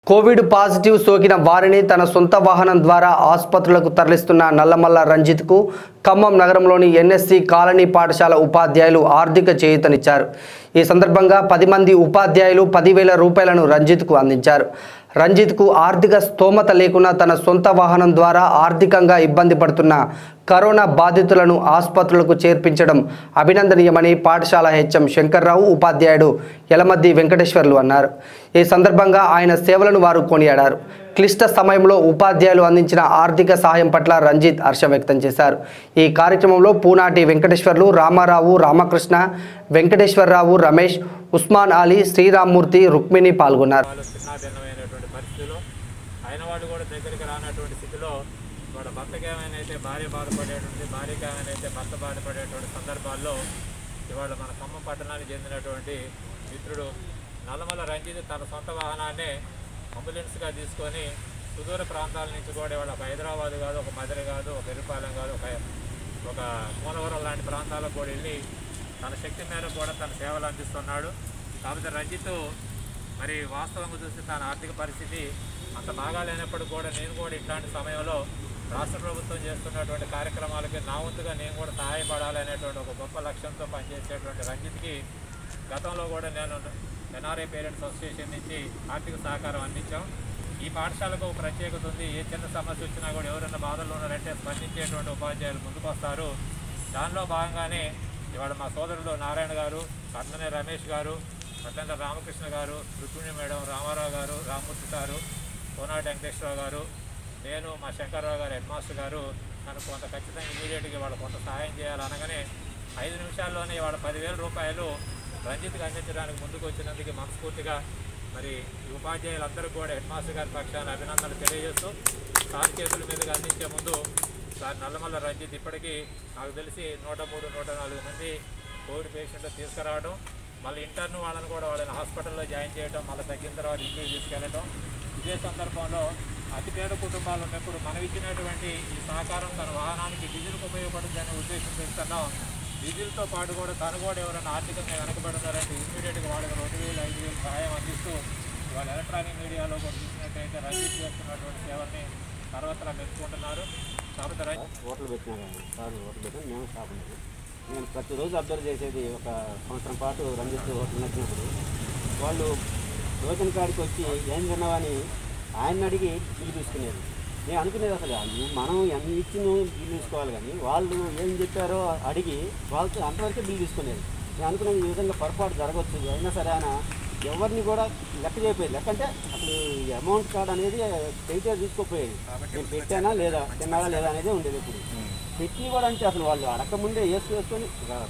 Covid positive సోకిన వారిని తన సొంత వాహనం ద్వారా ఆసుపత్రులకు తరలిస్తున్న నల్లమల్ల రంజిత్కు ఖమ్మం నగరంలోని ఎన్ఎస్సి కాలనీ పాఠశాల ఉపాధ్యాయులు ఆర్థిక చేయూతనిచ్చారు ఈ సందర్భంగా పది మంది ఉపాధ్యాయులు పదివేల రూపాయలను రంజిత్కు అందించారు రంజిత్కు ఆర్థిక స్తోమత లేకున్నా తన సొంత వాహనం ద్వారా ఆర్థికంగా ఇబ్బంది పడుతున్న కరోనా బాధితులను ఆసుపత్రులకు చేర్పించడం అభినందనీయమని పాఠశాల హెచ్ఎం శంకర్రావు ఉపాధ్యాయుడు యలమద్ది వెంకటేశ్వర్లు అన్నారు ఈ సందర్భంగా ఆయన సేవలను వారు కొనియాడారు క్లిష్ట సమయంలో ఉపాధ్యాయులు అందించిన ఆర్థిక సహాయం పట్ల రంజిత్ హర్ష వ్యక్తం చేశారు ఈ కార్యక్రమంలో పూనాటి వెంకటేశ్వర్లు రామారావు రామకృష్ణ వెంకటేశ్వరరావు రమేష్ ఉస్మాన్ అలీ శ్రీరామ్మూర్తి రుక్మిణి పాల్గొన్నారు వాళ్ళు చిన్నాభిన్నమైనటువంటి పరిస్థితిలో అయిన వాళ్ళు కూడా దగ్గరికి రానటువంటి స్థితిలో వాళ్ళ భర్తకి ఏమైనా అయితే భార్య బాధపడేటువంటి భార్యకి ఏమైనా అయితే భర్త బాధపడేటువంటి సందర్భాల్లో ఇవాళ మన ఖమ్మం పట్టణానికి చెందినటువంటి మిత్రుడు నల్లమల రంజిత్ తన సొంత వాహనాన్ని అంబులెన్స్గా తీసుకొని సుదూర ప్రాంతాల నుంచి కూడా ఇవాళ ఒక హైదరాబాద్ కాదు ఒక మధుర కాదు ఒక ఎరుపాలెం కాదు ఒక ఒక మూలవరం లాంటి ప్రాంతాలకు కూడా వెళ్ళి తన శక్తి మేరకు కూడా తన సేవలు అందిస్తున్నాడు కాకపోతే రంజిత్ మరి వాస్తవంగా చూస్తే తన ఆర్థిక పరిస్థితి అంత బాగా లేనప్పుడు కూడా నేను కూడా ఇట్లాంటి సమయంలో రాష్ట్ర ప్రభుత్వం చేస్తున్నటువంటి కార్యక్రమాలకి నా వంతుగా నేను కూడా సహాయపడాలనేటువంటి ఒక గొప్ప లక్ష్యంతో పనిచేసేటువంటి రంజిత్కి గతంలో కూడా నేను ఎన్ఆర్ఐ పేరెంట్స్ అసోసియేషన్ నుంచి ఆర్థిక సహకారం అందించాం ఈ పాఠశాలకు ఒక ప్రత్యేకత ఉంది ఏ చిన్న సమస్య వచ్చినా కూడా ఎవరైనా బాధల్లో ఉన్నారంటే స్పందించేటువంటి ఉపాధ్యాయులు ముందుకు వస్తారు దానిలో భాగంగానే ఇవాళ మా సోదరుడు నారాయణ గారు అట్లనే రమేష్ గారు అట్లనే రామకృష్ణ గారు రుక్మిణి మేడం రామారావు గారు రామూర్తి గారు కోనాటి వెంకటేశ్వరరావు గారు నేను మా శంకర్రావు గారు హెడ్ మాస్టర్ గారు మనకు కొంత ఖచ్చితంగా ఇమీడియట్గా వాళ్ళు కొంత సహాయం చేయాలనగానే ఐదు నిమిషాల్లోనే వాళ్ళ పదివేల రూపాయలు రంజిత్కి అందించడానికి ముందుకు వచ్చినందుకు మనస్ఫూర్తిగా మరి ఈ ఉపాధ్యాయులందరూ కూడా హెడ్ మాస్టర్ గారి పక్షాన అభినందనలు తెలియజేస్తూ సార్ చేతుల మీదుగా అందించే ముందు సార్ నల్లమల్ల రంజిత్ ఇప్పటికీ నాకు తెలిసి నూట మూడు నూట నాలుగు మంది కోవిడ్ పేషెంట్లు తీసుకురావడం మళ్ళీ ఇంటర్ను వాళ్ళని కూడా వాళ్ళని హాస్పిటల్లో జాయిన్ చేయడం మళ్ళీ తగ్గిన తర్వాత ఇంటికి తీసుకెళ్ళడం ఇదే సందర్భంలో అతి పేద కుటుంబాలు ఉన్నప్పుడు మనం ఇచ్చినటువంటి ఈ సహకారం తన వాహనానికి డీజిల్కి ఉపయోగపడుతుందనే ఉద్దేశంతో ఇస్తున్నాం డీజిల్తో పాటు కూడా తను కూడా ఎవరైనా ఆర్థికంగా వెనకబడతారంటే ఇమీడియట్గా వాళ్ళకి రెండు వేలు ఐదు వేలు సహాయం అందిస్తూ వాళ్ళ ఎలక్ట్రానిక్ మీడియాలో కూడా చూసినట్టయితే రంజిత్ చేస్తున్నటువంటి సేవల్ని సర్వత్రా మెచ్చుకుంటున్నారు కాబట్టి రంజిత్ హోటల్ పెట్టినా కానీ సార్ హోటల్ పెట్టాను మేము షాప్ ఉన్నాము నేను ప్రతిరోజు అబ్జర్వ్ చేసేది ఒక సంవత్సరం పాటు రంజిత్ హోటల్ నచ్చినప్పుడు వాళ్ళు రోజున కాడికి వచ్చి ఏం తిన్నావని ఆయన అడిగి బిల్లు తీసుకునేది నేను అనుకునేది అసలు నువ్వు మనం ఎన్ని ఇచ్చి నువ్వు బిల్లు తీసుకోవాలి కానీ వాళ్ళు ఏం చెప్పారో అడిగి వాళ్ళతో అంతవరకే బిల్లు తీసుకునేది నేను అనుకునేది ఈ విధంగా పొరపాటు జరగవచ్చు అయినా సరే ఆయన ఎవరిని కూడా లెక్క చేయకపోయేది లెక్క అంటే అసలు ఈ అమౌంట్ కార్డ్ అనేది పెయితే తీసుకోపోయేది నేను పెట్టానా లేదా తిన్నాడా లేదా అనేది ఉండేది ఇప్పుడు పెట్టి కూడా అంటే అసలు వాళ్ళు అడగకముందే వేసి వేసుకొని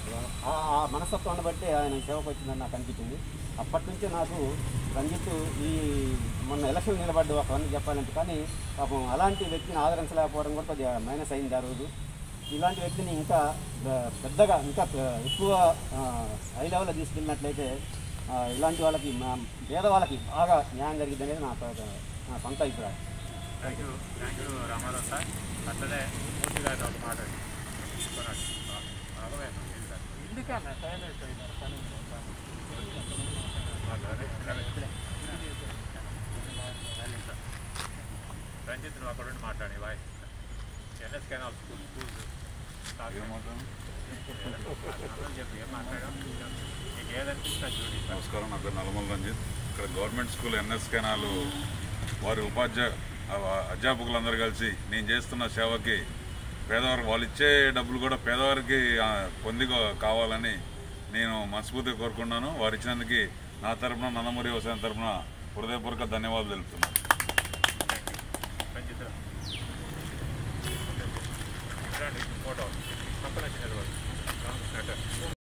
ఆ ఆ మనస్తత్వాన్ని బట్టి ఆయన సేవకు వచ్చిందని నాకు అనిపించింది అప్పటి నుంచే నాకు రంజిత్ ఈ మొన్న ఎలక్షన్ నిలబడ్డ ఒక వన్ చెప్పాలంటే కానీ పాపం అలాంటి వ్యక్తిని ఆదరించలేకపోవడం కూడా కొద్దిగా మైనస్ అయింది ఆ రోజు ఇలాంటి వ్యక్తిని ఇంకా పె- పెద్దగా ఇంకా పె- ఎక్కువ ఆ, హై లెవెల్లో తీసుకెళ్ళినట్లయితే ఆ, ఇలాంటి వాళ్ళకి మా పేదవాళ్ళకి బాగా న్యాయం జరిగింది అనేది నా ప- నా సొంత అభిప్రాయం thank you thank you Ramarao sir అట్లనే మూర్తి గారిని ఒక మాట కొనండి. రాఘవే, ఎందుకన్నా సైలెంట్ అయినారు? పని ఉంది, పని. మాట్లాడండి. రంజిత్ నువ్వు అక్కడ ఉండి మాట్లాడి బాయ్ ఎన్ఎస్ కెనాల్ స్కూల్ స్కూల్ చెప్పి ఏం మాట్లాడాం నీకు ఏదనిపిస్తుంది చూడు ఇట్లా. నమస్కారం నా పేరు నల్లమల రంజిత్ ఇక్కడ గవర్నమెంట్ స్కూల్ ఎన్ఎస్ కెనాలు వారి ఉపాధ్యాయ ఆ- అధ్యాపకులందరూ కలిసి నేను చేస్తున్న సేవకి పేదవారికి వాళ్ళు ఇచ్చే డబ్బులు కూడా పేదవారికి ఆ, పొంది కావాలని నేను మనస్ఫూర్తిగా కోరుకున్నాను వారు ఇచ్చినందుకు నా తరపున నందమూరి వ్యవసాయం తరపున హృదయపూర్వక ధన్యవాదాలు తెలుపుతున్నాను